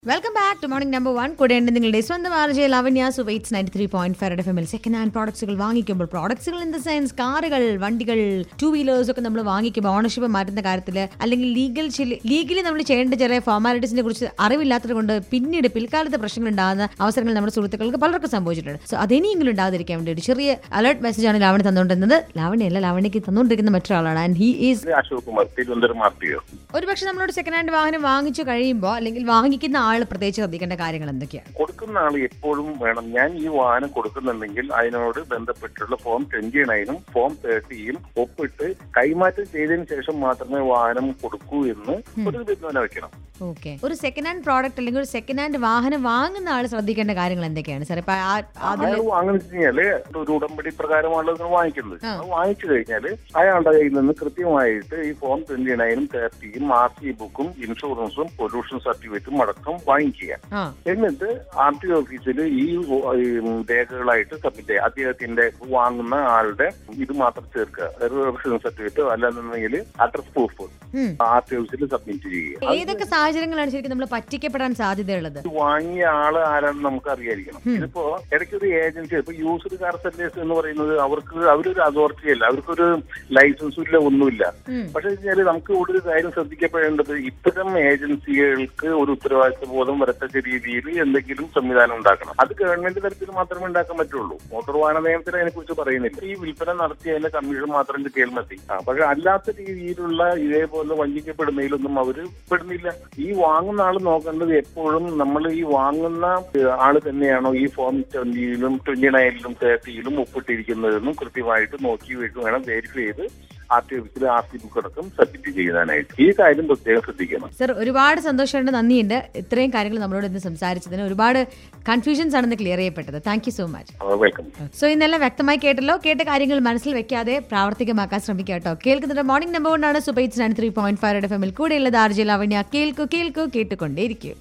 Welcome back to morning number one കൂടെ ഉണ്ട് നിങ്ങളുടെ സ്വന്തം ആർജെ ലവന്യ സുവൈറ്റ്സ് ninety three point five F എമ്മിൽ സെക്കൻഡ് ഹാൻഡ് പ്രോഡക്ട്സുകൾ വാങ്ങിക്കുമ്പോൾ പ്രോഡക്ട്സുകൾ ഇൻ ദ സെൻസ് കാറുകൾ വണ്ടികൾ ടൂ വീലേഴ്സ് ഒക്കെ നമ്മൾ വാങ്ങിക്കുമ്പോൾ ഓണർഷിപ്പ് മാറ്റുന്ന കാര്യത്തിൽ അല്ലെങ്കിൽ ലീഗൽ ലീഗലി നമ്മൾ ചെയ്യേണ്ട ചെറിയ ഫോർമാലിറ്റീസിനെ കുറിച്ച് അറിവില്ലാത്തത് കൊണ്ട് പിന്നീട് പിൽക്കാലത്ത് പ്രശ്നങ്ങൾ ഉണ്ടാകുന്ന അവസരങ്ങൾ നമ്മുടെ സുഹൃത്തുക്കൾക്ക് പലർക്കും സംഭവിച്ചിട്ടുണ്ട് സോ അതിനെങ്കിലും ഉണ്ടാകാതിരിക്കാൻ വേണ്ടി ഒരു ചെറിയ അലർട്ട് മെസ്സേജ് ആണ് ലാവണി തന്നുകൊണ്ടിരുന്നത് ലാവണിയല്ല ലാവണിക്ക് തന്നുകൊണ്ടിരിക്കുന്ന മറ്റൊരാളാണ് ആൻഡ് ഹി ഈസ് ഇത് Ashok Kumar Thiruvananthapuram R T O ഒരുപക്ഷെ നമ്മളോട് സെക്കൻഡ് ഹാൻഡ് വാഹനം വാങ്ങിച്ചു കഴിയുമ്പോൾ അല്ലെങ്കിൽ വാങ്ങിക്കുന്ന ആൾ പ്രത്യേകിച്ച് ശ്രദ്ധിക്കേണ്ട കാര്യങ്ങൾ എന്തൊക്കെയാണ് കൊടുക്കുന്ന ആൾ എപ്പോഴും വേണം ഞാൻ ഈ വാഹനം കൊടുക്കുന്നുണ്ടെങ്കിൽ അതിനോട് ബന്ധപ്പെട്ടുള്ള ഫോം ട്വന്റി നയനും ഫോം തേർട്ടിയും ഒപ്പിട്ട് കൈമാറ്റം ചെയ്തതിനു ശേഷം മാത്രമേ വാഹനം കൊടുക്കൂ എന്ന് ഒരു തീരുമാനം വെക്കണം ഓക്കെ ഒരു സെക്കൻഡ് ഹാൻഡ് പ്രോഡക്റ്റ് അല്ലെങ്കിൽ ഒരു സെക്കൻഡ് ഹാൻഡ് വാഹനം വാങ്ങുന്ന ആൾ ശ്രദ്ധിക്കേണ്ട കാര്യങ്ങൾ എന്തൊക്കെയാണ് സാർ ഇപ്പൊ ആ- അതില് അയാൾ വാങ്ങുന്ന വെച്ച് കഴിഞ്ഞാല് ഒരു ഉടമ്പടി പ്രകാരമാണ് ഇത് വാങ്ങിക്കുന്നത് ആ. അത് വാങ്ങിച്ചു കഴിഞ്ഞാല് അയാളുടെ കയ്യിൽ നിന്ന് കൃത്യമായിട്ട് ഈ ഫോം ട്വന്റി നയനും തേർട്ടിയും ആർ സി ബുക്കും ഇൻഷുറൻസും പൊല്യൂഷൻ സർട്ടിഫിക്കറ്റും അടക്കം വാങ്ങിക്കുക ആ എന്നിട്ട് ആർ ടി ഓഫീസിൽ ഈ വ- ഈ രേഖകളായിട്ട് സബ്മിറ്റ് ചെയ്യുക അദ്ദേഹത്തിന്റെ വാങ്ങുന്ന ആളുടെ ഇത് മാത്രം ചേർക്കുക റെസിഡൻസ് സർട്ടിഫിക്കറ്റോ അല്ലാന്നുണ്ടെങ്കിൽ അഡ്രസ് പ്രൂഫ് ഉം. ആർ ടി ഓഫീസിൽ സബ്മിറ്റ് ചെയ്യുക ഏതൊക്കെ സാഹചര്യങ്ങളാണ് ശരിക്കും നമ്മൾ പറ്റിക്കപ്പെടാൻ സാധ്യതയുള്ളത് ഇത് വാങ്ങിയ ആള് ആരാണെന്ന് നമുക്ക് അറിയായിരിക്കണം ഇതിപ്പോ ഇടയ്ക്കൊരു ഏജൻസി ഇപ്പൊ യൂസ്ഡ് കാർ സെല്ലേഴ്സ് എന്ന് പറയുന്നത് അവർക്ക് അവരൊരു അതോറിറ്റി അല്ല അവർക്കൊരു ലൈസൻസും ഇല്ല ഒന്നുമില്ല ഉം. പക്ഷെ വെച്ചാല് നമുക്ക് ഇവിടെ ഒരു കാര്യം ശ്രദ്ധിക്കപ്പെടേണ്ടത് ഇത്തരം ഏജൻസികൾക്ക് ഒരു ഉത്തരവാദിത്വ ബോധം വരത്തക്ക രീതിയിൽ എന്തെങ്കിലും സംവിധാനം ഉണ്ടാക്കണം അത് ഗവൺമെന്റ് തലത്തിൽ മാത്രമേ ഉണ്ടാക്കാൻ പറ്റുള്ളൂ മോട്ടോർ വാഹന നിയമത്തിൽ അതിനെ കുറിച്ച് പറയുന്നില്ല ഈ വിൽപ്പന നടത്തി അതിന്റെ കമ്മീഷൻ മാത്രം കിട്ടിയാൽ മതി ആ, പക്ഷെ അല്ലാത്ത രീതിയിലുള്ള ഇതേപോലെ വഞ്ചിക്കപ്പെടുന്നതിലൊന്നും അവര് പെടുന്നില്ല ഈ വാങ്ങുന്ന ആള് നോക്കേണ്ടത് എപ്പോഴും നമ്മൾ ഈ വാങ്ങുന്ന ഏഹ്, ആള് തന്നെയാണോ ഈ ഫോം ട്വന്റിയിലും ട്വന്റി നയനിലും തേർട്ടിയിലും ഒപ്പിട്ടിരിക്കുന്നതെന്നും കൃത്യമായിട്ട് നോക്കി വീണ്ടും വേണം വെരിഫൈ ചെയ്ത് ആർ ടി ഓഫീസിൽ ആർ സി ബുക്ക് അടക്കം സബ്മിറ്റ് ചെയ്യാനായിട്ട് ഈ കാര്യം പ്രത്യേകം ശ്രദ്ധിക്കണം സർ ഒരുപാട് സന്തോഷമുണ്ട് നന്ദിയുണ്ട് ഇത്രയും കാര്യങ്ങൾ നമ്മളോട് ഇന്ന് സംസാരിച്ചതിന് ഒരുപാട് കൺഫ്യൂഷൻസ് ആണെന്ന് ക്ലിയർ ചെയ്യപ്പെട്ടത് thank you so much welcome so ഇന്നെല്ലാം വ്യക്തമായി കേട്ടല്ലോ കേട്ട കാര്യങ്ങൾ മനസ്സിൽ വെക്കാതെ പ്രാവർത്തികമാക്കാൻ ശ്രമിക്കുക കേട്ടോ കേൾക്കുന്നുണ്ട് മോർണിംഗ് നമ്പർ കൊണ്ടാണ് സുബൈറ്റ്സ് nine three point five F എമ്മിൽ കൂടെയുള്ളത് ആർജി ലാവണ്യ കേൾക്കൂ കേൾക്കൂ കേട്ടുകൊണ്ടേയിരിക്കും